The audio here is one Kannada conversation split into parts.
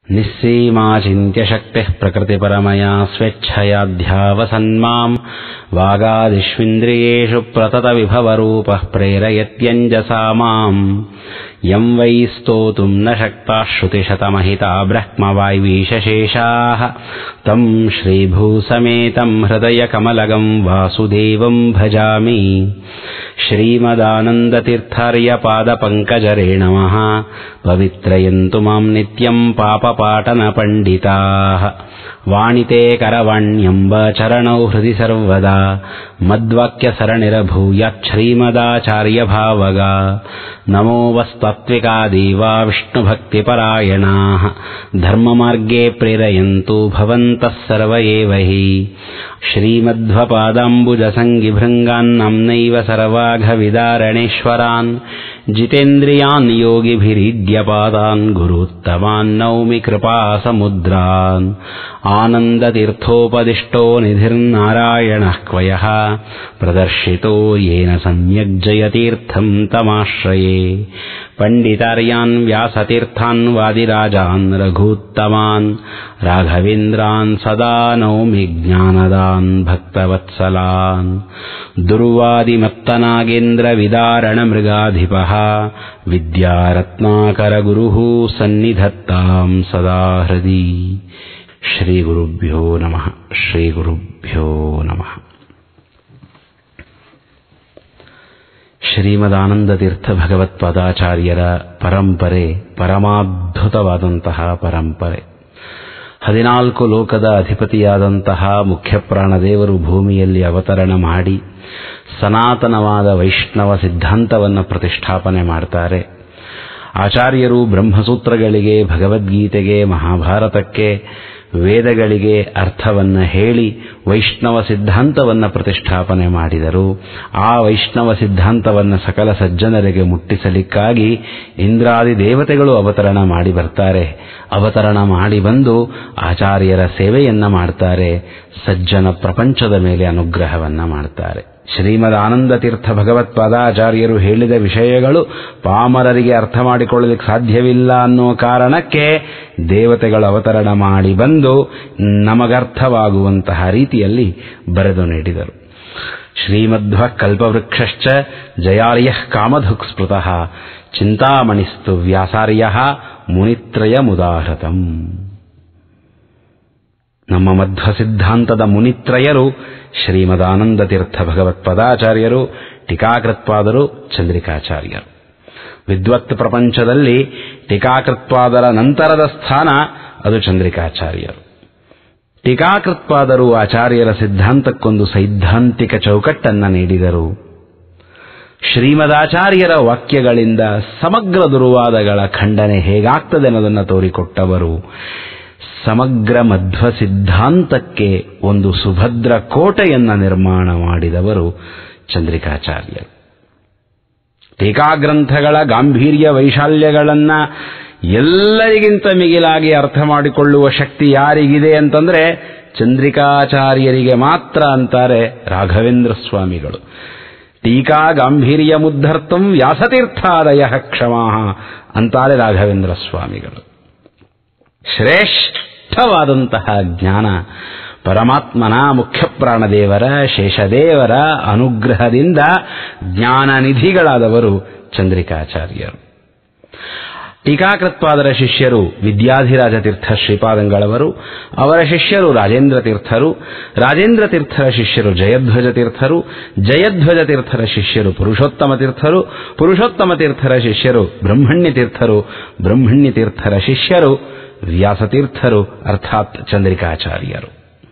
निःसीमाचिन्त्यशक्तिः प्रकृतिपरमया स्वेच्छयाध्यावसन्माम् वागादिष्विन्द्रियेषु प्रततविभवरूपः प्रेरयत्यञ्जसा माम् यम् वै स्तोतुम् न शक्ताः श्रुतिशतमहिता ब्रह्मवाय्वीशशेषाः तम् श्रीभूसमेतम् हृदयकमलगम् वासुदेवम् भजामि श्रीमदानन्दतीर्थार्यपादपङ्कजरेणमः पवित्रयन्तु माम् नित्यम् पापपाटनपण्डिताः वाणिते करवाण्यम्ब चरणौ हृदि सर्वदा मद्वाक्यसरणिरभूयाच्छ्रीमदाचार्यभावगा नमो वस्तात्विका देवा विष्णुभक्तिपरायणाः धर्ममार्गे प्रेरयन्तु भवन्तः सर्व एव हि श्रीमध्वपादाम्बुजसङ्गिभृङ्गान्नाम्नैव सर्वाघविदारणेश्वरान् जितेन्द्रियान् योगिभिरीड्यपादान् गुरुत्तमान् नौमि कृपासमुद्रान् आनन्दतीर्थोपदिष्टो निधिर्नारायणः क्वयः प्रदर्शितो येन सम्यग्जयतीर्थम् तमाश्रये पण्डितार्यान् व्यासतीर्थान् वादिराजान् रघूत्तमान् राघवेन्द्रान् सदा नौमि ज्ञानदान् भक्तवत्सलान् दुर्वादिमत्तनागेन्द्रविदारणमृगाधिपः विद्यारत्नाकरगुरुः सन्निधत्ताम् सदा हृदि ಶ್ರೀಗುರುಭ್ಯೋ ನಮಃ ಶ್ರೀಗುರುಭ್ಯೋ ನಮಃ ಶ್ರೀಮದಾನಂದತೀರ್ಥ ಭಗವತ್ಪಾದಾಚಾರ್ಯರ ಪರಂಪರೆ ಪರಮಾದ್ಭುತವಾದಂತಹ ಪರಂಪರೆ ಹದಿನಾಲ್ಕು ಲೋಕದ ಅಧಿಪತಿಯಾದಂತಹ ಮುಖ್ಯಪ್ರಾಣದೇವರು ಭೂಮಿಯಲ್ಲಿ ಅವತರಣ ಮಾಡಿ ಸನಾತನವಾದ ವೈಷ್ಣವ ಸಿದ್ಧಾಂತವನ್ನು ಪ್ರತಿಷ್ಠಾಪನೆ ಮಾಡ್ತಾರೆ ಆಚಾರ್ಯರು ಬ್ರಹ್ಮಸೂತ್ರಗಳಿಗೆ ಭಗವದ್ಗೀತೆಗೆ ಮಹಾಭಾರತಕ್ಕೆ ವೇದಗಳಿಗೆ ಅರ್ಥವನ್ನು ಹೇಳಿ ವೈಷ್ಣವ ಸಿದ್ಧಾಂತವನ್ನು ಪ್ರತಿಷ್ಠಾಪನೆ ಮಾಡಿದರು ಆ ವೈಷ್ಣವ ಸಿದ್ಧಾಂತವನ್ನು ಸಕಲ ಸಜ್ಜನರಿಗೆ ಮುಟ್ಟಿಸಲಿಕ್ಕಾಗಿ ಇಂದ್ರಾದಿ ದೇವತೆಗಳು ಅವತರಣ ಮಾಡಿ ಬರ್ತಾರೆ ಅವತರಣ ಮಾಡಿ ಬಂದು ಆಚಾರ್ಯರ ಸೇವೆಯನ್ನ ಮಾಡ್ತಾರೆ ಸಜ್ಜನ ಪ್ರಪಂಚದ ಮೇಲೆ ಅನುಗ್ರಹವನ್ನ ಮಾಡ್ತಾರೆ ಶ್ರೀಮದ್ ಆನಂದ ತೀರ್ಥ ಭಗವತ್ಪಾದಾಚಾರ್ಯರು ಹೇಳಿದ ವಿಷಯಗಳು ಪಾಮರರಿಗೆ ಅರ್ಥ ಮಾಡಿಕೊಳ್ಳಲಿಕ್ಕೆ ಸಾಧ್ಯವಿಲ್ಲ ಅನ್ನೋ ಕಾರಣಕ್ಕೆ ದೇವತೆಗಳು ಅವತರಣ ಮಾಡಿ ಬಂದು ನಮಗರ್ಥವಾಗುವಂತಹ ರೀತಿಯಲ್ಲಿ ಬರೆದು ನೀಡಿದರು ಶ್ರೀಮಧ್ವ ಕಲ್ಪವೃಕ್ಷಶ್ಚ ಜಯಾರ್ಯ ಕಾಮಧುಕ್ ಸ್ಮೃತಃ ಚಿಂತಾಮಣಿಸ್ತು ವ್ಯಾಸಾರ್ಯ ಮುನಿತ್ರಯ ಮುದಾಹೃತಂ ನಮ್ಮ ಮಧ್ವ ಸಿದ್ಧಾಂತದ ಮುನಿತ್ರಯರು ಶ್ರೀಮದಾನಂದ ತೀರ್ಥ ಭಗವತ್ಪದಾಚಾರ್ಯರು ಟೀಕಾಕೃತ್ಪಾದರು ಚಂದ್ರಿಕಾಚಾರ್ಯರು ವಿದ್ವತ್ ಪ್ರಪಂಚದಲ್ಲಿ ಟೀಕಾಕೃತ್ಪಾದರ ನಂತರದ ಸ್ಥಾನ ಅದು ಚಂದ್ರಿಕಾಚಾರ್ಯರು ಟೀಕಾಕೃತ್ಪಾದರು ಆಚಾರ್ಯರ ಸಿದ್ಧಾಂತಕ್ಕೊಂದು ಸೈದ್ಧಾಂತಿಕ ಚೌಕಟ್ಟನ್ನ ನೀಡಿದರು ಶ್ರೀಮದಾಚಾರ್ಯರ ವಾಕ್ಯಗಳಿಂದ ಸಮಗ್ರ ದುರ್ವಾದಗಳ ಖಂಡನೆ ಹೇಗಾಗ್ತದೆ ಅನ್ನೋದನ್ನು ತೋರಿಕೊಟ್ಟವರು ಸಮಗ್ರ ಮಧ್ವ ಸಿದ್ಧಾಂತಕ್ಕೆ ಒಂದು ಸುಭದ್ರ ಕೋಟೆಯನ್ನ ನಿರ್ಮಾಣ ಮಾಡಿದವರು ಚಂದ್ರಿಕಾಚಾರ್ಯರು ಟೀಕಾಗ್ರಂಥಗಳ ಗಾಂಭೀರ್ಯ ವೈಶಾಲ್ಯಗಳನ್ನ ಎಲ್ಲರಿಗಿಂತ ಮಿಗಿಲಾಗಿ ಅರ್ಥ ಮಾಡಿಕೊಳ್ಳುವ ಶಕ್ತಿ ಯಾರಿಗಿದೆ ಅಂತಂದ್ರೆ ಚಂದ್ರಿಕಾಚಾರ್ಯರಿಗೆ ಮಾತ್ರ ಅಂತಾರೆ ರಾಘವೇಂದ್ರ ಸ್ವಾಮಿಗಳು ಟೀಕಾ ಗಾಂಭೀರ್ಯ ಮುದ್ಧರ್ತಂ ವ್ಯಾಸತೀರ್ಥಾದಯ ಕ್ಷಮಾ ಅಂತಾರೆ ರಾಘವೇಂದ್ರ ಸ್ವಾಮಿಗಳು ಶ್ರೇಷ್ಠವಾದಂತಹ ಜ್ಞಾನ ಪರಮಾತ್ಮನ ಮುಖ್ಯಪ್ರಾಣದೇವರ ಶೇಷದೇವರ ಅನುಗ್ರಹದಿಂದ ಜ್ಞಾನನಿಧಿಗಳಾದವರು ಚಂದ್ರಿಕಾಚಾರ್ಯರು ಟೀಕಾಕೃತ್ಪಾದರ ಶಿಷ್ಯರು ವಿದ್ಯಾಧಿರಾಜ ತೀರ್ಥ ಶ್ರೀಪಾದಂಗಳವರು ಅವರ ಶಿಷ್ಯರು ರಾಜೇಂದ್ರ ತೀರ್ಥರು ರಾಜೇಂದ್ರ ತೀರ್ಥರ ಶಿಷ್ಯರು ಜಯಧ್ವಜ ತೀರ್ಥರು ಜಯಧ್ವಜ ತೀರ್ಥರ ಶಿಷ್ಯರು ಪುರುಷೋತ್ತಮ ತೀರ್ಥರು ಪುರುಷೋತ್ತಮ ತೀರ್ಥರ ಶಿಷ್ಯರು ಬ್ರಹ್ಮಣ್ಯ ತೀರ್ಥರು ಬ್ರಹ್ಮಣ್ಯ ತೀರ್ಥರ ಶಿಷ್ಯರು ವ್ಯಾಸತೀರ್ಥರು ಅರ್ಥಾತ್ ಚಂದ್ರಿಕಾಚಾರ್ಯರು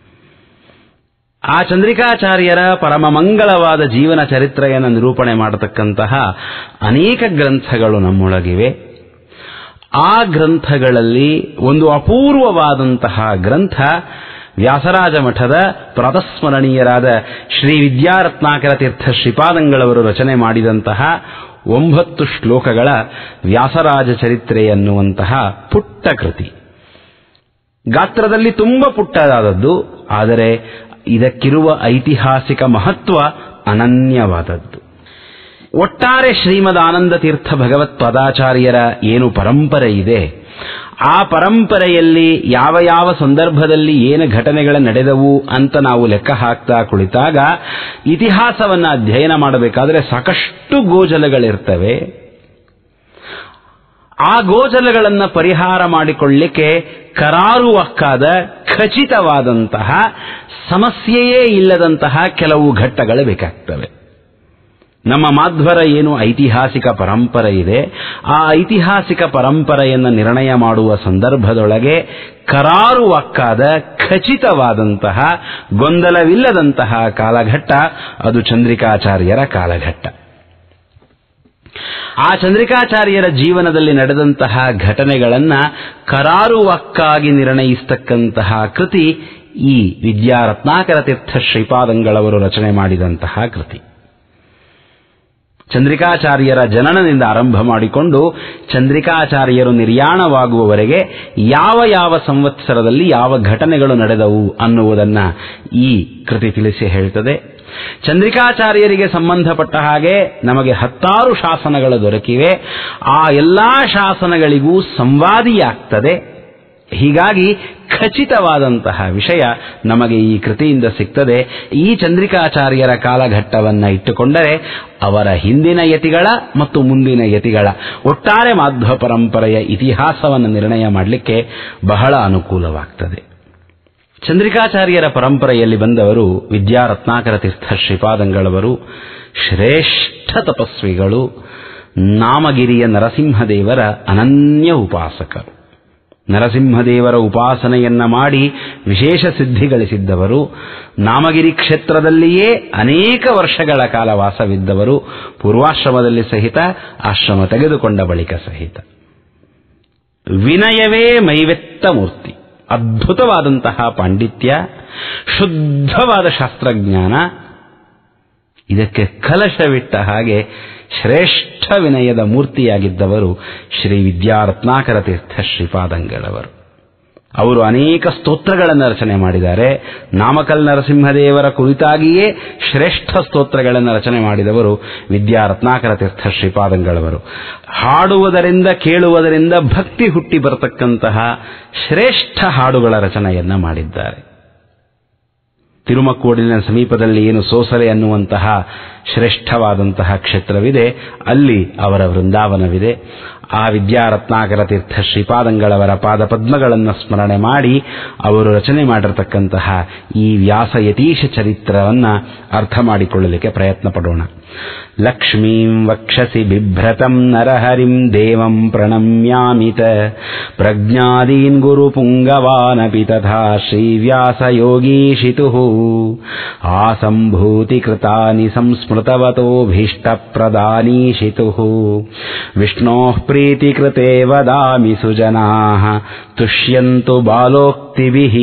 ಆ ಚಂದ್ರಿಕಾಚಾರ್ಯರ ಪರಮ ಮಂಗಳವಾದ ಜೀವನ ಚರಿತ್ರೆಯನ್ನು ನಿರೂಪಣೆ ಮಾಡತಕ್ಕಂತಹ ಅನೇಕ ಗ್ರಂಥಗಳು ನಮ್ಮೊಳಗಿವೆ ಆ ಗ್ರಂಥಗಳಲ್ಲಿ ಒಂದು ಅಪೂರ್ವವಾದಂತಹ ಗ್ರಂಥ ವ್ಯಾಸರಾಜ ಮಠದ ಪ್ರಾತಸ್ಮರಣೀಯರಾದ ಶ್ರೀ ವಿದ್ಯಾರತ್ನಾಕರ ತೀರ್ಥ ಶ್ರೀಪಾದಂಗಳವರು ರಚನೆ ಮಾಡಿದಂತಹ ಒಂಬತ್ತು ಶ್ಲೋಕಗಳ ವ್ಯಾಸರಾಜ ಚರಿತ್ರೆ ಎನ್ನುವಂತಹ ಪುಟ್ಟ ಕೃತಿ ಗಾತ್ರದಲ್ಲಿ ತುಂಬ ಪುಟ್ಟದಾದದ್ದು ಆದರೆ ಇದಕ್ಕಿರುವ ಐತಿಹಾಸಿಕ ಮಹತ್ವ ಅನನ್ಯವಾದದ್ದು ಒಟ್ಟಾರೆ ಶ್ರೀಮದ್ ಆನಂದ ತೀರ್ಥ ಭಗವತ್ ಪದಾಚಾರ್ಯರ ಏನು ಪರಂಪರೆ ಇದೆ ಆ ಪರಂಪರೆಯಲ್ಲಿ ಯಾವ ಯಾವ ಸಂದರ್ಭದಲ್ಲಿ ಏನು ಘಟನೆಗಳು ನಡೆದವು ಅಂತ ನಾವು ಲೆಕ್ಕ ಹಾಕ್ತಾ ಕುಳಿತಾಗ ಇತಿಹಾಸವನ್ನು ಅಧ್ಯಯನ ಮಾಡಬೇಕಾದ್ರೆ ಸಾಕಷ್ಟು ಗೋಜಲಗಳಿರ್ತವೆ ಆ ಗೋಜಲಗಳನ್ನು ಪರಿಹಾರ ಮಾಡಿಕೊಳ್ಳಿಕ್ಕೆ ಕರಾರುವಕ್ಕಾದ ಖಚಿತವಾದಂತಹ ಸಮಸ್ಯೆಯೇ ಇಲ್ಲದಂತಹ ಕೆಲವು ಘಟ್ಟಗಳು ಬೇಕಾಗ್ತವೆ ನಮ್ಮ ಮಾಧ್ವರ ಏನು ಐತಿಹಾಸಿಕ ಪರಂಪರೆ ಇದೆ ಆ ಐತಿಹಾಸಿಕ ಪರಂಪರೆಯನ್ನು ನಿರ್ಣಯ ಮಾಡುವ ಸಂದರ್ಭದೊಳಗೆ ಕರಾರುವಕ್ಕಾದ ಖಚಿತವಾದಂತಹ ಗೊಂದಲವಿಲ್ಲದಂತಹ ಕಾಲಘಟ್ಟ ಅದು ಚಂದ್ರಿಕಾಚಾರ್ಯರ ಕಾಲಘಟ್ಟ ಆ ಚಂದ್ರಿಕಾಚಾರ್ಯರ ಜೀವನದಲ್ಲಿ ನಡೆದಂತಹ ಘಟನೆಗಳನ್ನ ಕರಾರುವಕ್ಕಾಗಿ ನಿರ್ಣಯಿಸ್ತಕ್ಕಂತಹ ಕೃತಿ ಈ ವಿದ್ಯಾರತ್ನಾಕರ ತೀರ್ಥ ಶ್ರೀಪಾದಂಗಳವರು ರಚನೆ ಮಾಡಿದಂತಹ ಕೃತಿ ಚಂದ್ರಿಕಾಚಾರ್ಯರ ಜನನದಿಂದ ಆರಂಭ ಮಾಡಿಕೊಂಡು ಚಂದ್ರಿಕಾಚಾರ್ಯರು ನಿರ್ಯಾಣವಾಗುವವರೆಗೆ ಯಾವ ಯಾವ ಸಂವತ್ಸರದಲ್ಲಿ ಯಾವ ಘಟನೆಗಳು ನಡೆದವು ಅನ್ನುವುದನ್ನ ಈ ಕೃತಿ ತಿಳಿಸಿ ಹೇಳ್ತದೆ ಚಂದ್ರಿಕಾಚಾರ್ಯರಿಗೆ ಸಂಬಂಧಪಟ್ಟ ಹಾಗೆ ನಮಗೆ ಹತ್ತಾರು ಶಾಸನಗಳು ದೊರಕಿವೆ ಆ ಎಲ್ಲಾ ಶಾಸನಗಳಿಗೂ ಸಂವಾದಿಯಾಗ್ತದೆ ಹೀಗಾಗಿ ಖಚಿತವಾದಂತಹ ವಿಷಯ ನಮಗೆ ಈ ಕೃತಿಯಿಂದ ಸಿಗ್ತದೆ ಈ ಚಂದ್ರಿಕಾಚಾರ್ಯರ ಕಾಲಘಟ್ಟವನ್ನು ಇಟ್ಟುಕೊಂಡರೆ ಅವರ ಹಿಂದಿನ ಯತಿಗಳ ಮತ್ತು ಮುಂದಿನ ಯತಿಗಳ ಒಟ್ಟಾರೆ ಮಾಧ್ವ ಪರಂಪರೆಯ ಇತಿಹಾಸವನ್ನು ನಿರ್ಣಯ ಮಾಡಲಿಕ್ಕೆ ಬಹಳ ಅನುಕೂಲವಾಗ್ತದೆ ಚಂದ್ರಿಕಾಚಾರ್ಯರ ಪರಂಪರೆಯಲ್ಲಿ ಬಂದವರು ವಿದ್ಯಾರತ್ನಾಕರ ತೀರ್ಥ ಶ್ರೀಪಾದಂಗಳವರು ಶ್ರೇಷ್ಠ ತಪಸ್ವಿಗಳು ನಾಮಗಿರಿಯ ನರಸಿಂಹದೇವರ ಅನನ್ಯ ಉಪಾಸಕರು ನರಸಿಂಹದೇವರ ಉಪಾಸನೆಯನ್ನ ಮಾಡಿ ವಿಶೇಷ ಸಿದ್ಧಿ ಗಳಿಸಿದ್ದವರು ನಾಮಗಿರಿ ಕ್ಷೇತ್ರದಲ್ಲಿಯೇ ಅನೇಕ ವರ್ಷಗಳ ಕಾಲ ವಾಸವಿದ್ದವರು ಪೂರ್ವಾಶ್ರಮದಲ್ಲಿ ಸಹಿತ ಆಶ್ರಮ ತೆಗೆದುಕೊಂಡ ಬಳಿಕ ಸಹಿತ ವಿನಯವೇ ಮೈವೆತ್ತ ಮೂರ್ತಿ ಅದ್ಭುತವಾದಂತಹ ಪಾಂಡಿತ್ಯ ಶುದ್ಧವಾದ ಶಾಸ್ತ್ರಜ್ಞಾನ ಇದಕ್ಕೆ ಕಲಶವಿಟ್ಟ ಹಾಗೆ ಶ್ರೇಷ್ಠ ವಿನಯದ ಮೂರ್ತಿಯಾಗಿದ್ದವರು ಶ್ರೀ ವಿದ್ಯಾರತ್ನಾಕರ ತೀರ್ಥ ಶ್ರೀಪಾದಂಗಳವರು ಅವರು ಅನೇಕ ಸ್ತೋತ್ರಗಳನ್ನು ರಚನೆ ಮಾಡಿದ್ದಾರೆ ನಾಮಕಲ್ ನರಸಿಂಹದೇವರ ಕುರಿತಾಗಿಯೇ ಶ್ರೇಷ್ಠ ಸ್ತೋತ್ರಗಳನ್ನು ರಚನೆ ಮಾಡಿದವರು ವಿದ್ಯಾರತ್ನಾಕರ ತೀರ್ಥ ಶ್ರೀಪಾದಂಗಳವರು ಹಾಡುವುದರಿಂದ ಕೇಳುವುದರಿಂದ ಭಕ್ತಿ ಹುಟ್ಟಿ ಬರತಕ್ಕಂತಹ ಶ್ರೇಷ್ಠ ಹಾಡುಗಳ ರಚನೆಯನ್ನ ಮಾಡಿದ್ದಾರೆ ತಿರುಮಕ್ಕೂಡಿನ ಸಮೀಪದಲ್ಲಿ ಏನು ಸೋಸಲೆ ಅನ್ನುವಂತಹ ಶ್ರೇಷ್ಠವಾದಂತಹ ಕ್ಷೇತ್ರವಿದೆ ಅಲ್ಲಿ ಅವರ ವೃಂದಾವನವಿದೆ ಆ ವಿದ್ಯಾರತ್ನಾಕರ ತೀರ್ಥ ಶ್ರೀಪಾದಂಗಳವರ ಪಾದಪದ್ಮಗಳನ್ನು ಸ್ಮರಣೆ ಮಾಡಿ ಅವರು ರಚನೆ ಮಾಡಿರತಕ್ಕಂತಹ ಈ ವ್ಯಾಸಯತೀಶ ಚರಿತ್ರವನ್ನ ಅರ್ಥ ಮಾಡಿಕೊಳ್ಳಲಿಕ್ಕೆ ಪ್ರಯತ್ನ ಪಡೋಣ ಲಕ್ಷ್ಮೀಂ ವಕ್ಷಸಿ ಬಿಭ್ರತಂ ನರಹರಿಂ ದೇವಂ ಪ್ರಣಮ್ಯಾಮಿತ ಪ್ರಜ್ಞಾದೀನ್ ಗುರುಪುಂಗವಾನಪಿ ತಥಾ ಶ್ರೀವ್ಯಾಸಯೋಗೀಶಿತುಃ ಆಸಂಭೂತಿಕೃತಾನಿ ಸಂಸ್ಮೃತವತೋಭೀಷ್ಟಪ್ರದಾನೀಶಿತುಃ ವಿಷ್ಣೋಃ ಪ್ರೀತಿಕೃತೆ ವದಾಮಿ ಸುಜನಾಃ ತುಷ್ಯಂತು ಬಾಲೋಕ್ತಿಭಿಃ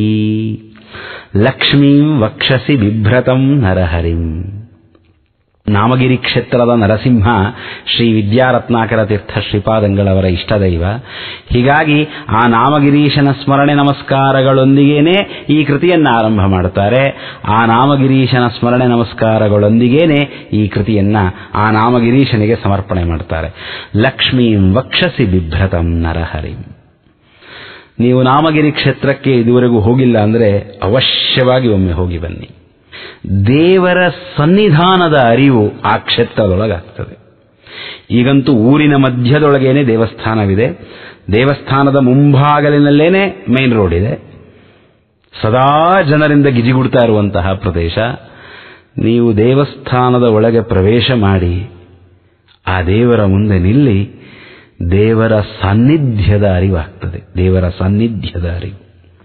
ಲಕ್ಷ್ಮೀಂ ವಕ್ಷಸಿ ಬಿಭ್ರತಂ ನರಹರಿಂ ನಾಮಗಿರಿ ಕ್ಷೇತ್ರದ ನರಸಿಂಹ ಶ್ರೀ ವಿದ್ಯಾರತ್ನಾಕರ ತೀರ್ಥ ಶ್ರೀಪಾದಂಗಳವರ ಇಷ್ಟದೈವ ಹೀಗಾಗಿ ಆ ನಾಮಗಿರೀಶನ ಸ್ಮರಣೆ ನಮಸ್ಕಾರಗಳೊಂದಿಗೇನೆ ಈ ಕೃತಿಯನ್ನ ಆರಂಭ ಮಾಡುತ್ತಾರೆ ಆ ನಾಮಗಿರೀಶನ ಸ್ಮರಣೆ ನಮಸ್ಕಾರಗಳೊಂದಿಗೇನೆ ಈ ಕೃತಿಯನ್ನ ಆ ನಾಮಗಿರೀಶನಿಗೆ ಸಮರ್ಪಣೆ ಮಾಡ್ತಾರೆ ಲಕ್ಷ್ಮೀಂ ವಕ್ಷಸಿ ಬಿಭ್ರತಂ ನರಹರಿಂ ನೀವು ನಾಮಗಿರಿ ಕ್ಷೇತ್ರಕ್ಕೆ ಇದುವರೆಗೂ ಹೋಗಿಲ್ಲ ಅಂದರೆ ಅವಶ್ಯವಾಗಿ ಒಮ್ಮೆ ಹೋಗಿ ಬನ್ನಿ ದೇವರ ಸನ್ನಿಧಾನದ ಅರಿವು ಆ ಕ್ಷೇತ್ರದೊಳಗಾಗ್ತದೆ ಈಗಂತೂ ಊರಿನ ಮಧ್ಯದೊಳಗೇನೆ ದೇವಸ್ಥಾನವಿದೆ ದೇವಸ್ಥಾನದ ಮುಂಭಾಗಲಿನಲ್ಲೇನೆ ಮೇನ್ ರೋಡ್ ಇದೆ ಸದಾ ಜನರಿಂದ ಗಿಜಿಗುಡ್ತಾ ಇರುವಂತಹ ಪ್ರದೇಶ ನೀವು ದೇವಸ್ಥಾನದ ಒಳಗೆ ಪ್ರವೇಶ ಮಾಡಿ ಆ ದೇವರ ಮುಂದೆ ನಿಲ್ಲಿ ದೇವರ ಸಾನ್ನಿಧ್ಯದ ಅರಿವಾಗ್ತದೆ ದೇವರ ಸಾನ್ನಿಧ್ಯದ ಅರಿವು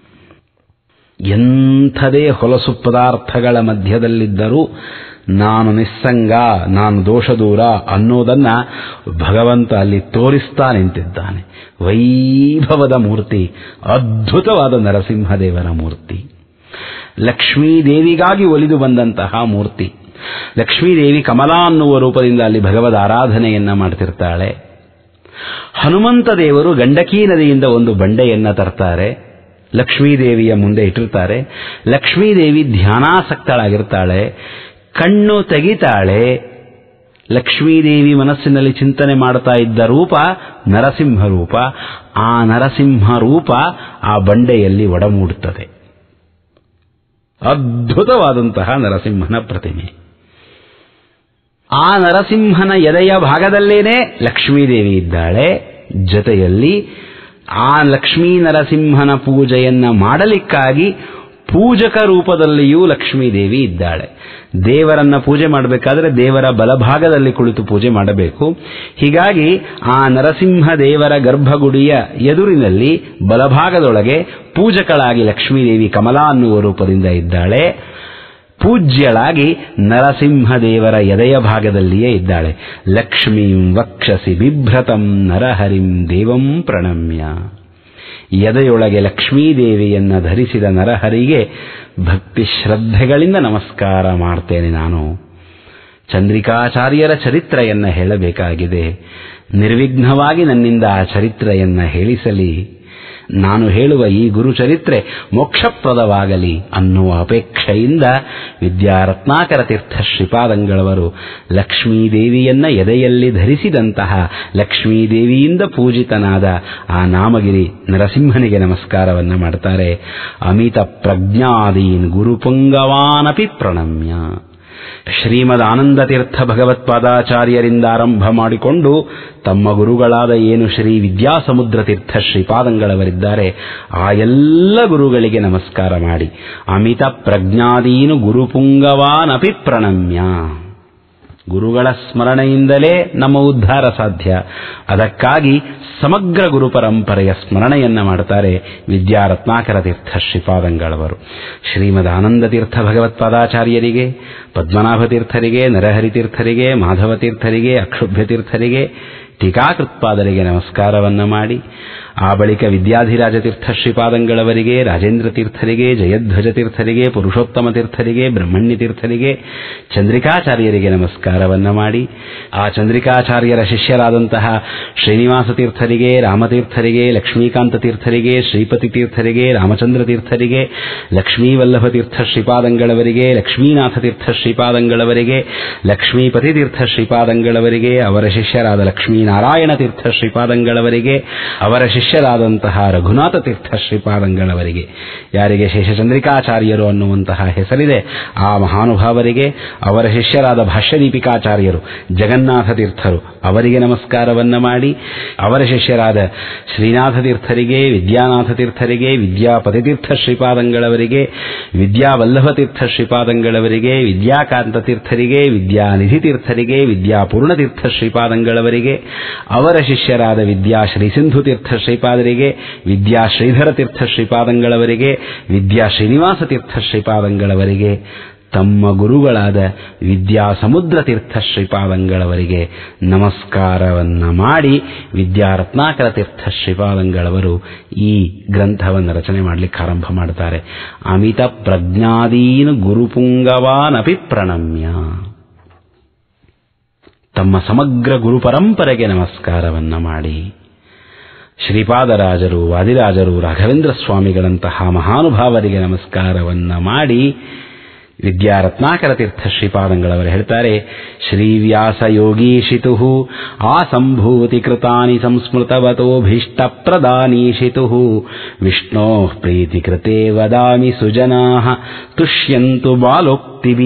ಎಂಥದೇ ಹೊಲಸು ಪದಾರ್ಥಗಳ ಮಧ್ಯದಲ್ಲಿದ್ದರೂ ನಾನು ನಿಸ್ಸಂಗ ನಾನು ದೋಷದೂರ ಅನ್ನೋದನ್ನ ಭಗವಂತ ಅಲ್ಲಿ ತೋರಿಸ್ತಾ ನಿಂತಿದ್ದಾನೆ ವೈಭವದ ಮೂರ್ತಿ ಅದ್ಭುತವಾದ ನರಸಿಂಹದೇವರ ಮೂರ್ತಿ ಲಕ್ಷ್ಮೀದೇವಿಗಾಗಿ ಒಲಿದು ಬಂದಂತಹ ಮೂರ್ತಿ ಲಕ್ಷ್ಮೀದೇವಿ ಕಮಲಾ ಅನ್ನುವ ರೂಪದಿಂದ ಅಲ್ಲಿ ಭಗವದ್ ಆರಾಧನೆಯನ್ನ ಮಾಡ್ತಿರ್ತಾಳೆ ಹನುಮಂತ ದೇವರು ಗಂಡಕಿ ನದಿಯಿಂದ ಒಂದು ಬಂಡೆಯನ್ನ ತರ್ತಾರೆ ಲಕ್ಷ್ಮೀದೇವಿಯ ಮುಂದೆ ಇಟ್ಟಿರ್ತಾರೆ ಲಕ್ಷ್ಮೀದೇವಿ ಧ್ಯಾನಾಸಕ್ತಳಾಗಿರ್ತಾಳೆ ಕಣ್ಣು ತೆಗಿತಾಳೆ ಲಕ್ಷ್ಮೀದೇವಿ ಮನಸ್ಸಿನಲ್ಲಿ ಚಿಂತನೆ ಮಾಡ್ತಾ ಇದ್ದ ರೂಪ ನರಸಿಂಹ ರೂಪ ಆ ನರಸಿಂಹ ರೂಪ ಆ ಬಂಡೆಯಲ್ಲಿ ಒಡಮೂಡುತ್ತದೆ ಅದ್ಭುತವಾದಂತಹ ನರಸಿಂಹನ ಪ್ರತಿಮೆ ಆ ನರಸಿಂಹನ ಎದೆಯ ಭಾಗದಲ್ಲೇನೆ ಲಕ್ಷ್ಮೀದೇವಿ ಇದ್ದಾಳೆ ಜೊತೆಯಲ್ಲಿ ಆ ಲಕ್ಷ್ಮೀ ನರಸಿಂಹನ ಪೂಜೆಯನ್ನ ಮಾಡಲಿಕ್ಕಾಗಿ ಪೂಜಕ ರೂಪದಲ್ಲಿಯೂ ಲಕ್ಷ್ಮೀದೇವಿ ಇದ್ದಾಳೆ ದೇವರನ್ನ ಪೂಜೆ ಮಾಡಬೇಕಾದ್ರೆ ದೇವರ ಬಲಭಾಗದಲ್ಲಿ ಕುಳಿತು ಪೂಜೆ ಮಾಡಬೇಕು ಹೀಗಾಗಿ ಆ ನರಸಿಂಹ ದೇವರ ಗರ್ಭಗುಡಿಯ ಎದುರಿನಲ್ಲಿ ಬಲಭಾಗದೊಳಗೆ ಪೂಜಕಳಾಗಿ ಲಕ್ಷ್ಮೀದೇವಿ ಕಮಲಾ ಅನ್ನುವ ರೂಪದಿಂದ ಇದ್ದಾಳೆ ಪೂಜ್ಯಳಾಗಿ ನರಸಿಂಹದೇವರ ಎದೆಯ ಭಾಗದಲ್ಲಿಯೇ ಇದ್ದಾಳೆ ಲಕ್ಷ್ಮೀಂ ವಕ್ಷಸಿ ಬಿಭ್ರತಂ ನರಹರಿಂ ದೇವಂ ಪ್ರಣಮ್ಯ ಎದೆಯೊಳಗೆ ಲಕ್ಷ್ಮೀದೇವಿಯನ್ನ ಧರಿಸಿದ ನರಹರಿಗೆ ಭಕ್ತಿ ಶ್ರದ್ಧೆಗಳಿಂದ ನಮಸ್ಕಾರ ಮಾಡ್ತೇನೆ ನಾನು ಚಂದ್ರಿಕಾಚಾರ್ಯರ ಚರಿತ್ರೆಯನ್ನ ಹೇಳಬೇಕಾಗಿದೆ ನಿರ್ವಿಘ್ನವಾಗಿ ನನ್ನಿಂದ ಆ ಚರಿತ್ರೆಯನ್ನ ಹೇಳಿಸಲಿ ನಾನು ಹೇಳುವ ಈ ಗುರುಚರಿತ್ರೆ ಮೋಕ್ಷಪ್ರದವಾಗಲಿ ಅನ್ನುವ ಅಪೇಕ್ಷೆಯಿಂದ ವಿದ್ಯಾರತ್ನಾಕರ ತೀರ್ಥ ಶ್ರೀಪಾದಂಗಳವರು ಲಕ್ಷ್ಮೀದೇವಿಯನ್ನ ಎದೆಯಲ್ಲಿ ಧರಿಸಿದಂತಹ ಲಕ್ಷ್ಮೀದೇವಿಯಿಂದ ಪೂಜಿತನಾದ ಆ ನಾಮಗಿರಿ ನರಸಿಂಹನಿಗೆ ನಮಸ್ಕಾರವನ್ನ ಮಾಡ್ತಾರೆ ಅಮಿತ ಪ್ರಜ್ಞಾದೀನ್ ಗುರುಪುಂಗವಾನಪಿ ಪ್ರಣಮ್ಯ ಶ್ರೀಮದ್ ಆನಂದತೀರ್ಥ ಭಗವತ್ಪಾದಾಚಾರ್ಯರಿಂದ ಆರಂಭ ಮಾಡಿಕೊಂಡು ತಮ್ಮ ಗುರುಗಳಾದ ಏನು ಶ್ರೀ ವಿದ್ಯಾಸಮುದ್ರ ತೀರ್ಥ ಶ್ರೀಪಾದಂಗಳವರಿದ್ದಾರೆ ಆ ಎಲ್ಲ ಗುರುಗಳಿಗೆ ನಮಸ್ಕಾರ ಮಾಡಿ ಅಮಿತ ಪ್ರಜ್ಞಾದೀನು ಗುರುಪುಂಗವಾನಪಿ ಪ್ರಣಮ್ಯ ಗುರುಗಳ ಸ್ಮರಣೆಯಿಂದಲೇ ನಮ್ಮ ಉದ್ಧಾರ ಸಾಧ್ಯ ಅದಕ್ಕಾಗಿ ಸಮಗ್ರ ಗುರು ಪರಂಪರೆಯ ಸ್ಮರಣೆಯನ್ನ ಮಾಡುತ್ತಾರೆ ವಿದ್ಯಾರತ್ನಾಕರ ತೀರ್ಥ ಶ್ರೀಪಾದಂಗಳವರು ಶ್ರೀಮದ್ ಆನಂದ ತೀರ್ಥ ಭಗವತ್ಪಾದಾಚಾರ್ಯರಿಗೆ ಪದ್ಮನಾಭ ತೀರ್ಥರಿಗೆ ನರಹರಿ ತೀರ್ಥರಿಗೆ ಮಾಧವ ತೀರ್ಥರಿಗೆ ಅಕ್ಷುಭ್ಯ ತೀರ್ಥರಿಗೆ ಟೀಕಾಕೃತ್ಪಾದರಿಗೆ ನಮಸ್ಕಾರವನ್ನ ಮಾಡಿ ಆ ಬಳಿಕ ವಿದ್ಯಾಧಿರಾಜ ತೀರ್ಥ ಶ್ರೀಪಾದಂಗಳವರಿಗೆ ರಾಜೇಂದ್ರ ತೀರ್ಥರಿಗೆ ಜಯಧ್ವಜ ತೀರ್ಥರಿಗೆ ಪುರುಷೋತ್ತಮ ತೀರ್ಥರಿಗೆ ಬ್ರಹ್ಮಣ್ಯ ತೀರ್ಥರಿಗೆ ಚಂದ್ರಿಕಾಚಾರ್ಯರಿಗೆ ನಮಸ್ಕಾರವನ್ನ ಮಾಡಿ ಆ ಚಂದ್ರಿಕಾಚಾರ್ಯರ ಶಿಷ್ಯರಾದಂತಹ ಶ್ರೀನಿವಾಸ ತೀರ್ಥರಿಗೆ ರಾಮತೀರ್ಥರಿಗೆ ಲಕ್ಷ್ಮೀಕಾಂತ ತೀರ್ಥರಿಗೆ ಶ್ರೀಪತಿ ತೀರ್ಥರಿಗೆ ರಾಮಚಂದ್ರ ತೀರ್ಥರಿಗೆ ಲಕ್ಷ್ಮೀವಲ್ಲಭ ತೀರ್ಥ ಶ್ರೀಪಾದಂಗಳವರಿಗೆ ಲಕ್ಷ್ಮೀನಾಥ ತೀರ್ಥ ಶ್ರೀಪಾದಂಗಳವರಿಗೆ ಲಕ್ಷ್ಮೀಪತಿ ತೀರ್ಥ ಶ್ರೀಪಾದಂಗಳವರಿಗೆ ಅವರ ಶಿಷ್ಯರಾದ ಲಕ್ಷ್ಮೀನಾರಾಯಣ ತೀರ್ಥ ಶ್ರೀಪಾದಂಗಳವರಿಗೆ ಅವರ ಶಿಷ್ಯರಾದಂತಹ ರಘುನಾಥ ತೀರ್ಥ ಶ್ರೀಪಾದಂಗಳವರಿಗೆ ಯಾರಿಗೆ ಶೇಷಚಂದ್ರಿಕಾಚಾರ್ಯರು ಅನ್ನುವಂತಹ ಹೆಸರಿದೆ ಆ ಮಹಾನುಭಾವರಿಗೆ ಅವರ ಶಿಷ್ಯರಾದ ಭಾಷ್ಯದೀಪಿಕಾಚಾರ್ಯರು ಜಗನ್ನಾಥ ತೀರ್ಥರು ಅವರಿಗೆ ನಮಸ್ಕಾರವನ್ನ ಮಾಡಿ ಅವರ ಶಿಷ್ಯರಾದ ಶ್ರೀನಾಥ ತೀರ್ಥರಿಗೆ ವಿದ್ಯಾನಾಥ ತೀರ್ಥರಿಗೆ ವಿದ್ಯಾಪತಿತೀರ್ಥ ಶ್ರೀಪಾದಂಗಳವರಿಗೆ ವಿದ್ಯಾವಲ್ಲಭ ತೀರ್ಥ ಶ್ರೀಪಾದಂಗಳವರಿಗೆ ವಿದ್ಯಾಕಾಂತ ತೀರ್ಥರಿಗೆ ವಿದ್ಯಾನಿಧಿ ತೀರ್ಥರಿಗೆ ವಿದ್ಯಾಪೂರ್ಣ ತೀರ್ಥ ಶ್ರೀಪಾದಂಗಳವರಿಗೆ ಅವರ ಶಿಷ್ಯರಾದ ವಿದ್ಯಾ ಶ್ರೀಸಿಂಧು ತೀರ್ಥ ಶ್ರೀಪಾದರಿಗೆ ವಿದ್ಯಾ ಶ್ರೀಧರ ತೀರ್ಥ ಶ್ರೀಪಾದಂಗಳವರಿಗೆ ವಿದ್ಯಾ ಶ್ರೀನಿವಾಸ ತೀರ್ಥ ಶ್ರೀಪಾದಂಗಳವರಿಗೆ ತಮ್ಮ ಗುರುಗಳಾದ ವಿದ್ಯಾ ಸಮುದ್ರ ತೀರ್ಥ ಶ್ರೀಪಾದಂಗಳವರಿಗೆ ನಮಸ್ಕಾರವನ್ನ ಮಾಡಿ ವಿದ್ಯಾರತ್ನಾಕರ ತೀರ್ಥ ಶ್ರೀಪಾದಂಗಳವರು ಈ ಗ್ರಂಥವನ್ನು ರಚನೆ ಮಾಡಲಿಕ್ಕೆ ಆರಂಭ ಮಾಡ್ತಾರೆ ಅಮಿತ ಪ್ರಜ್ಞಾದೀನು ಗುರುಪುಂಗವಾನಪಿ ಪ್ರಣಮ್ಯ ತಮ್ಮ ಸಮಗ್ರ ಗುರು ಪರಂಪರೆಗೆ ನಮಸ್ಕಾರವನ್ನ ಮಾಡಿ ಶ್ರೀಪಾದರಾಜರು ವಾದಿರಾಜರು ರಾಘವೇಂದ್ರ ಸ್ವಾಮಿಗಳಂತಹ ಮಹಾನುಭಾವರಿಗೆ ನಮಸ್ಕಾರವನ್ನ ಮಾಡಿ ವಿದ್ಯಾರತ್ನಾಕರ ತೀರ್ಥ ಶ್ರೀಪಾದಂಗಳವರು ಹೇಳ್ತಾರೆ ಶ್ರೀವ್ಯಾಸ ಯೋಗೀಶಿತು ಆ ಸಂಭೂತಿ ಕೃತಾನಿ ಸಂಸ್ಮೃತವತೋಭೀಷ್ಟ ಪ್ರದಾನೀಶಿತು ವಿಷ್ಣೋ ಪ್ರೀತಿ ಕೃತೆ ವದಾಮಿ ಸುಜನಾ ತುಷ್ಯಂತು ಬಾಲೋಕ್ತಿಭಿ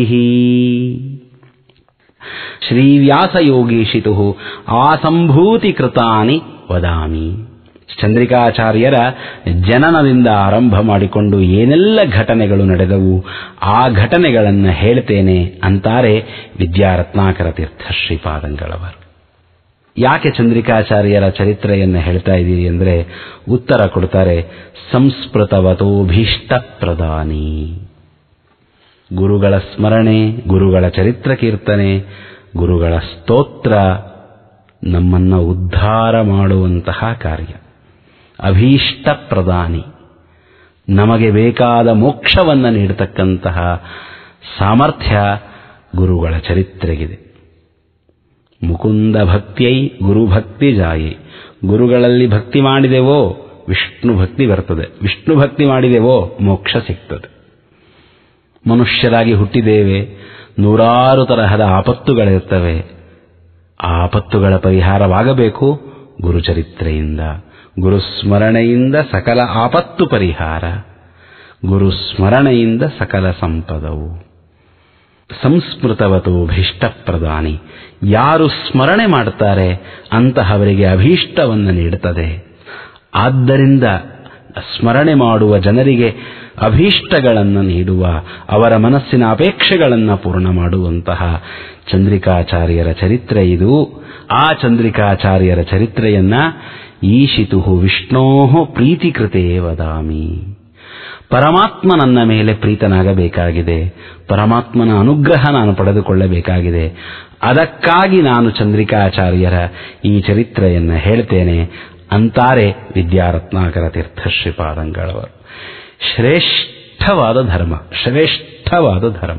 ಶ್ರೀವ್ಯಾಸಯೋಗೀಶಿತು ಆ ಸಂಭೂತಿ ಕೃತಾನಿ ವದಾಮಿ ಚಂದ್ರಿಕಾಚಾರ್ಯರ ಜನನದಿಂದ ಆರಂಭ ಮಾಡಿಕೊಂಡು ಏನೆಲ್ಲ ಘಟನೆಗಳು ನಡೆದವು ಆ ಘಟನೆಗಳನ್ನು ಹೇಳ್ತೇನೆ ಅಂತಾರೆ ವಿದ್ಯಾರತ್ನಾಕರ ತೀರ್ಥ ಶ್ರೀಪಾದಂಗಳವರು ಯಾಕೆ ಚಂದ್ರಿಕಾಚಾರ್ಯರ ಚರಿತ್ರೆಯನ್ನು ಹೇಳ್ತಾ ಇದ್ದೀರಿ ಅಂದರೆ ಉತ್ತರ ಕೊಡ್ತಾರೆ ಸಂಸ್ಕೃತವತೋಭೀಷ್ಟ ಪ್ರದಾನಿ ಗುರುಗಳ ಸ್ಮರಣೆ ಗುರುಗಳ ಚರಿತ್ರ ಕೀರ್ತನೆ ಗುರುಗಳ ಸ್ತೋತ್ರ ನಮ್ಮನ್ನ ಉದ್ಧಾರ ಮಾಡುವಂತಹ ಕಾರ್ಯ ಅಭೀಷ್ಟ ಪ್ರದಾನಿ ನಮಗೆ ಬೇಕಾದ ಮೋಕ್ಷವನ್ನು ನೀಡತಕ್ಕಂತಹ ಸಾಮರ್ಥ್ಯ ಗುರುಗಳ ಚರಿತ್ರೆಗಿದೆ ಮುಕುಂದ ಭಕ್ತಿಯೈ ಗುರುಭಕ್ತಿ ಜಾಯಿ ಗುರುಗಳಲ್ಲಿ ಭಕ್ತಿ ಮಾಡಿದೆವೋ ವಿಷ್ಣು ಭಕ್ತಿ ಬರ್ತದೆ ವಿಷ್ಣು ಭಕ್ತಿ ಮಾಡಿದೆವೋ ಮೋಕ್ಷ ಸಿಗ್ತದೆ ಮನುಷ್ಯರಾಗಿ ಹುಟ್ಟಿದ್ದೇವೆ ನೂರಾರು ತರಹದ ಆಪತ್ತುಗಳಿರ್ತವೆ ಆಪತ್ತುಗಳ ಪರಿಹಾರವಾಗಬೇಕು ಗುರುಚರಿತ್ರೆಯಿಂದ ಗುರುಸ್ಮರಣೆಯಿಂದ ಸಕಲ ಆಪತ್ತು ಪರಿಹಾರ ಗುರುಸ್ಮರಣೆಯಿಂದ ಸಕಲ ಸಂಪದವು ಸಂಸ್ಮೃತವತು ಭೀಷ್ಟಪ್ರದಾನಿ ಯಾರು ಸ್ಮರಣೆ ಮಾಡುತ್ತಾರೆ ಅಂತಹವರಿಗೆ ಅಭೀಷ್ಟವನ್ನು ನೀಡುತ್ತದೆ ಆದ್ದರಿಂದ ಸ್ಮರಣೆ ಮಾಡುವ ಜನರಿಗೆ ಅಭೀಷ್ಟಗಳನ್ನು ನೀಡುವ ಅವರ ಮನಸ್ಸಿನ ಅಪೇಕ್ಷೆಗಳನ್ನು ಪೂರ್ಣ ಮಾಡುವಂತಹ ಚಂದ್ರಿಕಾಚಾರ್ಯರ ಚರಿತ್ರೆ ಇದು ಆ ಚಂದ್ರಿಕಾಚಾರ್ಯರ ಚರಿತ್ರೆಯನ್ನ ಈಶಿತು ವಿಷ್ಣೋ ಪ್ರೀತಿಕೃತೇ ವದಾಮಿ ಪರಮಾತ್ಮ ನನ್ನ ಮೇಲೆ ಪ್ರೀತನಾಗಬೇಕಾಗಿದೆ ಪರಮಾತ್ಮನ ಅನುಗ್ರಹ ನಾನು ಪಡೆದುಕೊಳ್ಳಬೇಕಾಗಿದೆ ಅದಕ್ಕಾಗಿ ನಾನು ಚಂದ್ರಿಕಾಚಾರ್ಯರ ಈ ಚರಿತ್ರೆಯನ್ನು ಹೇಳ್ತೇನೆ ಅಂತಾರೆ ವಿದ್ಯಾರತ್ನಾಕರ ತೀರ್ಥ ಶ್ರೀಪಾದಂಗಳವರು ಶ್ರೇಷ್ಠವಾದ ಧರ್ಮ ಶ್ರೇಷ್ಠವಾದ ಧರ್ಮ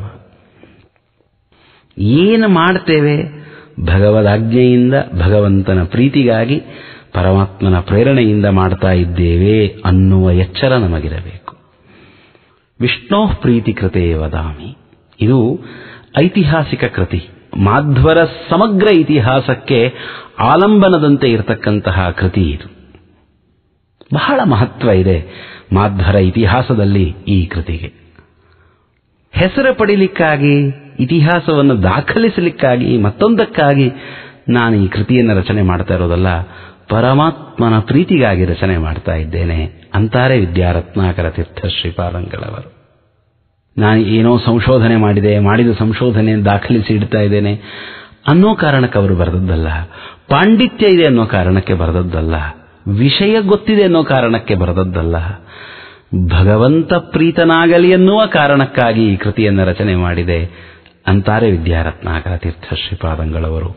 ಏನು ಮಾಡ್ತೇವೆ ಭಗವದಾಜ್ಞೆಯಿಂದ ಭಗವಂತನ ಪ್ರೀತಿಗಾಗಿ ಪರಮಾತ್ಮನ ಪ್ರೇರಣೆಯಿಂದ ಮಾಡ್ತಾ ಇದ್ದೇವೆ ಅನ್ನುವ ಎಚ್ಚರ ನಮಗಿರಬೇಕು ವಿಷ್ಣೋ ಪ್ರೀತಿ ಕೃತೆ ವದಾಮಿ ಇದು ಐತಿಹಾಸಿಕ ಕೃತಿ ಮಾಧ್ವರ ಸಮಗ್ರ ಇತಿಹಾಸಕ್ಕೆ ಆಲಂಬನದಂತೆ ಇರತಕ್ಕಂತಹ ಕೃತಿ ಇದು ಬಹಳ ಮಹತ್ವ ಇದೆ ಮಾಧ್ವರ ಇತಿಹಾಸದಲ್ಲಿ ಈ ಕೃತಿಗೆ ಹೆಸರು ಪಡಿಲಿಕ್ಕಾಗಿ ಇತಿಹಾಸವನ್ನು ದಾಖಲಿಸಲಿಕ್ಕಾಗಿ ಮತ್ತೊಂದಕ್ಕಾಗಿ ನಾನು ಈ ಕೃತಿಯನ್ನು ರಚನೆ ಮಾಡ್ತಾ ಇರೋದಲ್ಲ ಪರಮಾತ್ಮನ ಪ್ರೀತಿಗಾಗಿ ರಚನೆ ಮಾಡ್ತಾ ಇದ್ದೇನೆ ಅಂತಾರೆ ವಿದ್ಯಾರತ್ನಾಕರ ತೀರ್ಥ ಶ್ರೀಪಾದಂಗಳವರು ನಾನು ಏನೋ ಸಂಶೋಧನೆ ಮಾಡಿದೆ ಮಾಡಿದ ಸಂಶೋಧನೆ ದಾಖಲಿಸಿ ಇಡ್ತಾ ಇದ್ದೇನೆ ಅನ್ನೋ ಕಾರಣಕ್ಕೆ ಅವರು ಬರೆದದ್ದಲ್ಲ ಪಾಂಡಿತ್ಯ ಇದೆ ಅನ್ನೋ ಕಾರಣಕ್ಕೆ ಬರೆದದ್ದಲ್ಲ ವಿಷಯ ಗೊತ್ತಿದೆ ಅನ್ನೋ ಕಾರಣಕ್ಕೆ ಬರೆದದ್ದಲ್ಲ ಭಗವಂತ ಪ್ರೀತನಾಗಲಿ ಎನ್ನುವ ಕಾರಣಕ್ಕಾಗಿ ಈ ಕೃತಿಯನ್ನು ರಚನೆ ಮಾಡಿದೆ ಅಂತಾರೆ ವಿದ್ಯಾರತ್ನಾಕರ ತೀರ್ಥ ಶ್ರೀಪಾದಂಗಳವರು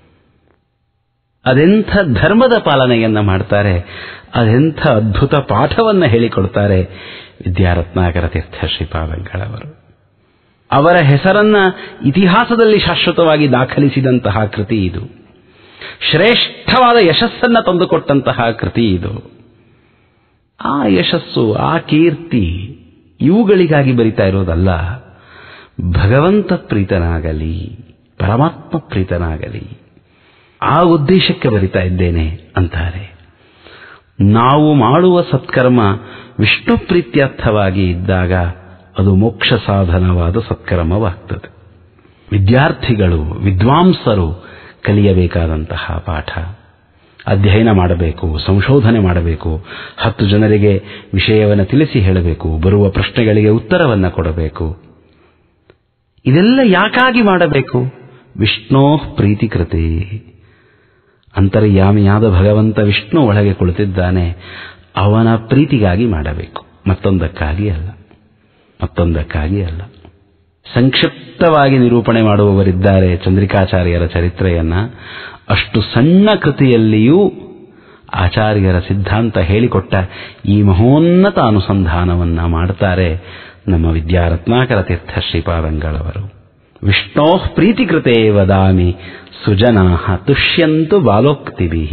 ಅದೆಂಥ ಧರ್ಮದ ಪಾಲನೆಯನ್ನ ಮಾಡ್ತಾರೆ ಅದೆಂಥ ಅದ್ಭುತ ಪಾಠವನ್ನು ಹೇಳಿಕೊಡ್ತಾರೆ ವಿದ್ಯಾರತ್ನಾಕರ ತೀರ್ಥ ಶ್ರೀಪಾದಂಗಳವರು ಅವರ ಹೆಸರನ್ನ ಇತಿಹಾಸದಲ್ಲಿ ಶಾಶ್ವತವಾಗಿ ದಾಖಲಿಸಿದಂತಹ ಕೃತಿ ಇದು ಶ್ರೇಷ್ಠವಾದ ಯಶಸ್ಸನ್ನ ತಂದುಕೊಟ್ಟಂತಹ ಕೃತಿ ಇದು ಆ ಯಶಸ್ಸು ಆ ಕೀರ್ತಿ ಇವುಗಳಿಗಾಗಿ ಬರಿತಾ ಇರೋದಲ್ಲ ಭಗವಂತ ಪ್ರೀತನಾಗಲಿ ಪರಮಾತ್ಮ ಪ್ರೀತನಾಗಲಿ ಆ ಉದ್ದೇಶಕ್ಕೆ ಬರಿತಾ ಇದ್ದೇನೆ ಅಂತಾರೆ ನಾವು ಮಾಡುವ ಸತ್ಕರ್ಮ ವಿಷ್ಣು ಪ್ರೀತ್ಯರ್ಥವಾಗಿ ಇದ್ದಾಗ ಅದು ಮೋಕ್ಷ ಸಾಧನವಾದ ಸತ್ಕರ್ಮವಾಗ್ತದೆ ವಿದ್ಯಾರ್ಥಿಗಳು ವಿದ್ವಾಂಸರು ಕಲಿಯಬೇಕಾದಂತಹ ಪಾಠ ಅಧ್ಯಯನ ಮಾಡಬೇಕು ಸಂಶೋಧನೆ ಮಾಡಬೇಕು ಹತ್ತು ಜನರಿಗೆ ವಿಷಯವನ್ನು ತಿಳಿಸಿ ಹೇಳಬೇಕು ಬರುವ ಪ್ರಶ್ನೆಗಳಿಗೆ ಉತ್ತರವನ್ನು ಕೊಡಬೇಕು ಇದೆಲ್ಲ ಯಾಕಾಗಿ ಮಾಡಬೇಕು ವಿಷ್ಣೋ ಪ್ರೀತಿಕೃತೆ ಅಂತರ್ಯಾಮಿಯಾದ ಭಗವಂತ ವಿಷ್ಣು ಒಳಗೆ ಕುಳಿತಿದ್ದಾನೆ ಅವನ ಪ್ರೀತಿಗಾಗಿ ಮಾಡಬೇಕು ಮತ್ತೊಂದಕ್ಕಾಗಿ ಅಲ್ಲ ಮತ್ತೊಂದಕ್ಕಾಗಿ ಅಲ್ಲ ಸಂಕ್ಷಿಪ್ತವಾಗಿ ನಿರೂಪಣೆ ಮಾಡುವವರಿದ್ದಾರೆ ಚಂದ್ರಿಕಾಚಾರ್ಯರ ಚರಿತ್ರೆಯನ್ನ ಅಷ್ಟು ಸಣ್ಣ ಕೃತಿಯಲ್ಲಿಯೂ ಆಚಾರ್ಯರ ಸಿದ್ಧಾಂತ ಹೇಳಿಕೊಟ್ಟ ಈ ಮಹೋನ್ನತ ಅನುಸಂಧಾನವನ್ನ ಮಾಡ್ತಾರೆ ನಮ್ಮ ವಿದ್ಯಾರತ್ನಾಕರ ತೀರ್ಥ ಶ್ರೀಪಾದಂಗಳವರು ವಿಷ್ಣೋ ಪ್ರೀತಿಕೃತೆ ವದಾಮಿ ಸುಜನಾ ತುಷ್ಯಂತು ಬಾಲೋಕ್ತಿಭಿ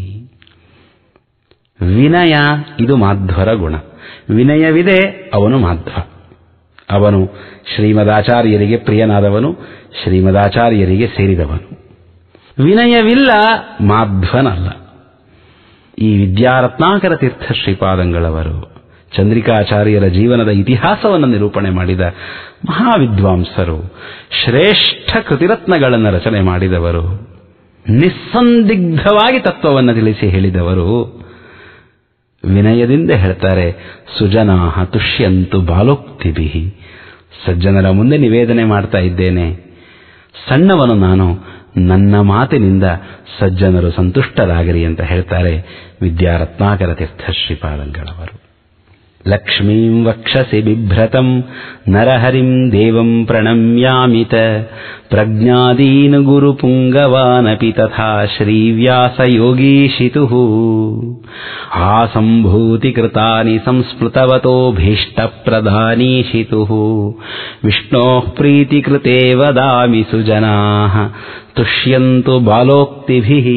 ವಿನಯ ಇದು ಮಾಧ್ವರ ಗುಣ ವಿನಯವಿದೆ ಅವನು ಮಾಧ್ವ ಅವನು ಶ್ರೀಮದಾಚಾರ್ಯರಿಗೆ ಪ್ರಿಯನಾದವನು ಶ್ರೀಮದಾಚಾರ್ಯರಿಗೆ ಸೇರಿದವನು ವಿನಯವಿಲ್ಲ ಮಾಧ್ವನಲ್ಲ ಈ ವಿದ್ಯಾರತ್ನಾಕರ ತೀರ್ಥ ಶ್ರೀಪಾದಂಗಳವರು ಚಂದ್ರಿಕಾಚಾರ್ಯರ ಜೀವನದ ಇತಿಹಾಸವನ್ನು ನಿರೂಪಣೆ ಮಾಡಿದ ಮಹಾವಿದ್ವಾಂಸರು ಶ್ರೇಷ್ಠ ಕೃತಿರತ್ನಗಳನ್ನು ರಚನೆ ಮಾಡಿದವರು ನಿಸ್ಸಂದಿಗ್ಧವಾಗಿ ತತ್ವವನ್ನು ತಿಳಿಸಿ ಹೇಳಿದವರು ವಿನಯದಿಂದ ಹೇಳ್ತಾರೆ ಸುಜನಾಹ ತುಷ್ಯಂತು ಬಾಲೋಕ್ತಿಭಿ ಸಜ್ಜನರ ಮುಂದೆ ನಿವೇದನೆ ಮಾಡ್ತಾ ಇದ್ದೇನೆ ಸಣ್ಣವನು ನಾನು ನನ್ನ ಮಾತಿನಿಂದ ಸಜ್ಜನರು ಸಂತುಷ್ಟರಾಗಲಿ ಅಂತ ಹೇಳ್ತಾರೆ ವಿದ್ಯಾರತ್ನಾಕರ ತೀರ್ಥ ಶ್ರೀಪಾದಂಗಳವರು ಲಕ್ಷ್ಮೀಂ ವಕ್ಷಸಿ ಬಿಭ್ರತಂ ನರಹರಿಂ ದೇವಂ ಪ್ರಣಮ್ಯಾಮಿತ ಪ್ರಜ್ಞಾದೀನ್ ಗುರುಪುಂಗವಾನಪಿ ತಥಾ ಶ್ರೀವ್ಯಾಸಯೋಗೀಶಿತುಃ ಆಸಂಭೂತಿಕೃತಾನಿ ಸಂಸ್ಮೃತವತೋ ಭೀಷ್ಟಪ್ರದಾನೀಶಿತುಃ ವಿಷ್ಣೋಃ ಪ್ರೀತಿಕೃತೆ ವದಾಮಿ ಸುಜನಾಃ ತುಷ್ಯಂತು ಬಾಲೋಕ್ತಿಭಿಃ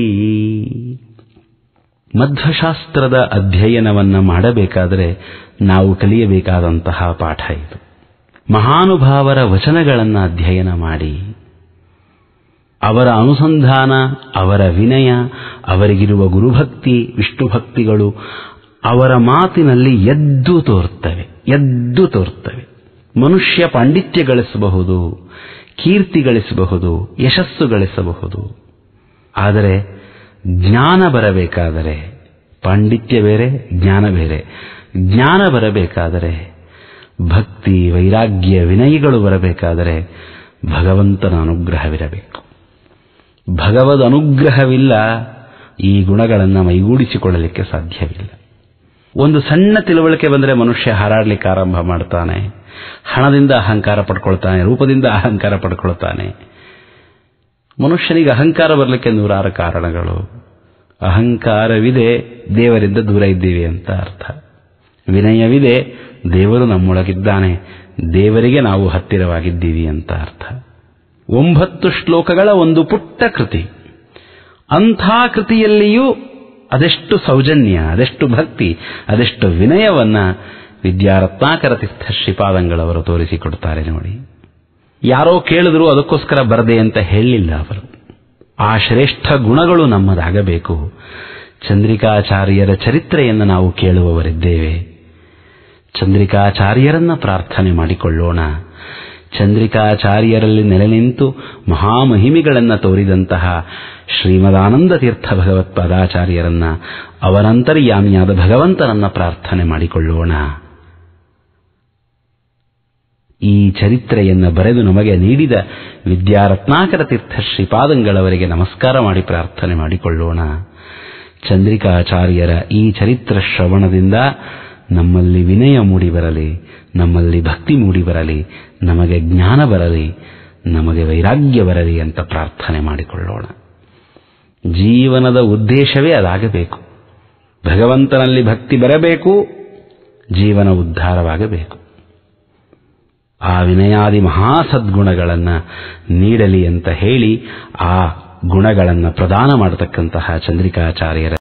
ಮಧ್ವಶಾಸ್ತ್ರದ ಅಧ್ಯಯನವನ್ನ ಮಾಡಬೇಕಾದರೆ ನಾವು ಕಲಿಯಬೇಕಾದಂತಹ ಪಾಠ ಇದು ಮಹಾನುಭಾವರ ವಚನಗಳನ್ನು ಅಧ್ಯಯನ ಮಾಡಿ ಅವರ ಅನುಸಂಧಾನ ಅವರ ವಿನಯ ಅವರಿಗಿರುವ ಗುರುಭಕ್ತಿ ವಿಷ್ಣುಭಕ್ತಿಗಳು ಅವರ ಮಾತಿನಲ್ಲಿ ಎದ್ದು ತೋರ್ತವೆ ಎದ್ದು ತೋರ್ತವೆ ಮನುಷ್ಯ ಪಾಂಡಿತ್ಯ ಗಳಿಸಬಹುದು ಕೀರ್ತಿ ಗಳಿಸಬಹುದು ಯಶಸ್ಸು ಗಳಿಸಬಹುದು ಆದರೆ ಜ್ಞಾನ ಬರಬೇಕಾದರೆ ಪಾಂಡಿತ್ಯ ಬೇರೆ ಜ್ಞಾನ ಬೇರೆ ಜ್ಞಾನ ಬರಬೇಕಾದರೆ ಭಕ್ತಿ ವೈರಾಗ್ಯ ವಿನಯಿಗಳು ಬರಬೇಕಾದರೆ ಭಗವಂತನ ಅನುಗ್ರಹವಿರಬೇಕು ಭಗವದ್ ಅನುಗ್ರಹವಿಲ್ಲ ಈ ಗುಣಗಳನ್ನು ಮೈಗೂಡಿಸಿಕೊಳ್ಳಲಿಕ್ಕೆ ಸಾಧ್ಯವಿಲ್ಲ ಒಂದು ಸಣ್ಣ ತಿಳುವಳಿಕೆ ಬಂದರೆ ಮನುಷ್ಯ ಹಾರಾಡ್ಲಿಕ್ಕೆ ಆರಂಭ ಮಾಡ್ತಾನೆ ಹಣದಿಂದ ಅಹಂಕಾರ ಪಡ್ಕೊಳ್ತಾನೆ ರೂಪದಿಂದ ಅಹಂಕಾರ ಪಡ್ಕೊಳ್ತಾನೆ ಮನುಷ್ಯನಿಗೆ ಅಹಂಕಾರ ಬರಲಿಕ್ಕೆ ನೂರಾರು ಕಾರಣಗಳು ಅಹಂಕಾರವಿದೆ ದೇವರಿಂದ ದೂರ ಇದ್ದೀವಿ ಅಂತ ಅರ್ಥ ವಿನಯವಿದೆ ದೇವರು ನಮ್ಮೊಳಗಿದ್ದಾನೆ ದೇವರಿಗೆ ನಾವು ಹತ್ತಿರವಾಗಿದ್ದೀವಿ ಅಂತ ಅರ್ಥ ಒಂಬತ್ತು ಶ್ಲೋಕಗಳ ಒಂದು ಪುಟ್ಟ ಕೃತಿ ಅಂಥ ಕೃತಿಯಲ್ಲಿಯೂ ಅದೆಷ್ಟು ಸೌಜನ್ಯ ಅದೆಷ್ಟು ಭಕ್ತಿ ಅದೆಷ್ಟು ವಿನಯವನ್ನ ವಿದ್ಯಾರತ್ನಾಕರ ತೀರ್ಥ ಶ್ರೀಪಾದಂಗಳವರು ತೋರಿಸಿಕೊಡ್ತಾರೆ ನೋಡಿ ಯಾರೋ ಕೇಳಿದ್ರು ಅದಕ್ಕೋಸ್ಕರ ಬರದೆ ಅಂತ ಹೇಳಲಿಲ್ಲ ಅವರು ಆ ಶ್ರೇಷ್ಠ ಗುಣಗಳು ನಮ್ಮದಾಗಬೇಕು ಚಂದ್ರಿಕಾಚಾರ್ಯರ ಚರಿತ್ರೆಯನ್ನು ನಾವು ಕೇಳುವವರಿದ್ದೇವೆ ಚಂದ್ರಿಕಾಚಾರ್ಯರನ್ನ ಪ್ರಾರ್ಥನೆ ಮಾಡಿಕೊಳ್ಳೋಣ ಚಂದ್ರಿಕಾಚಾರ್ಯರಲ್ಲಿ ನೆಲೆ ನಿಂತು ಮಹಾಮಹಿಮಿಗಳನ್ನು ತೋರಿದಂತಹ ಶ್ರೀಮದಾನಂದ ತೀರ್ಥ ಭಗವತ್ಪಾದಾಚಾರ್ಯರನ್ನ ಅವರಂತರ್ಯಾಮಿಯಾದ ಭಗವಂತನನ್ನ ಪ್ರಾರ್ಥನೆ ಮಾಡಿಕೊಳ್ಳೋಣ ಈ ಚರಿತ್ರೆಯನ್ನು ಬರೆದು ನಮಗೆ ನೀಡಿದ ವಿದ್ಯಾರತ್ನಾಕರ ತೀರ್ಥ ಶ್ರೀಪಾದಂಗಳವರಿಗೆ ನಮಸ್ಕಾರ ಮಾಡಿ ಪ್ರಾರ್ಥನೆ ಮಾಡಿಕೊಳ್ಳೋಣ ಚಂದ್ರಿಕಾಚಾರ್ಯರ ಈ ಚರಿತ್ರ ಶ್ರವಣದಿಂದ ನಮ್ಮಲ್ಲಿ ವಿನಯ ಮೂಡಿಬರಲಿ ನಮ್ಮಲ್ಲಿ ಭಕ್ತಿ ಮೂಡಿಬರಲಿ ನಮಗೆ ಜ್ಞಾನ ಬರಲಿ ನಮಗೆ ವೈರಾಗ್ಯ ಬರಲಿ ಅಂತ ಪ್ರಾರ್ಥನೆ ಮಾಡಿಕೊಳ್ಳೋಣ ಜೀವನದ ಉದ್ದೇಶವೇ ಅದಾಗಬೇಕು ಭಗವಂತನಲ್ಲಿ ಭಕ್ತಿ ಬರಬೇಕು ಜೀವನ ಉದ್ಧಾರವಾಗಬೇಕು ಆ ವಿನಯಾದಿ ಮಹಾಸದ್ಗುಣಗಳನ್ನು ನೀಡಲಿ ಅಂತ ಹೇಳಿ ಆ ಗುಣಗಳನ್ನು ಪ್ರದಾನ ಮಾಡತಕ್ಕಂತಹ ಚಂದ್ರಿಕಾಚಾರ್ಯರ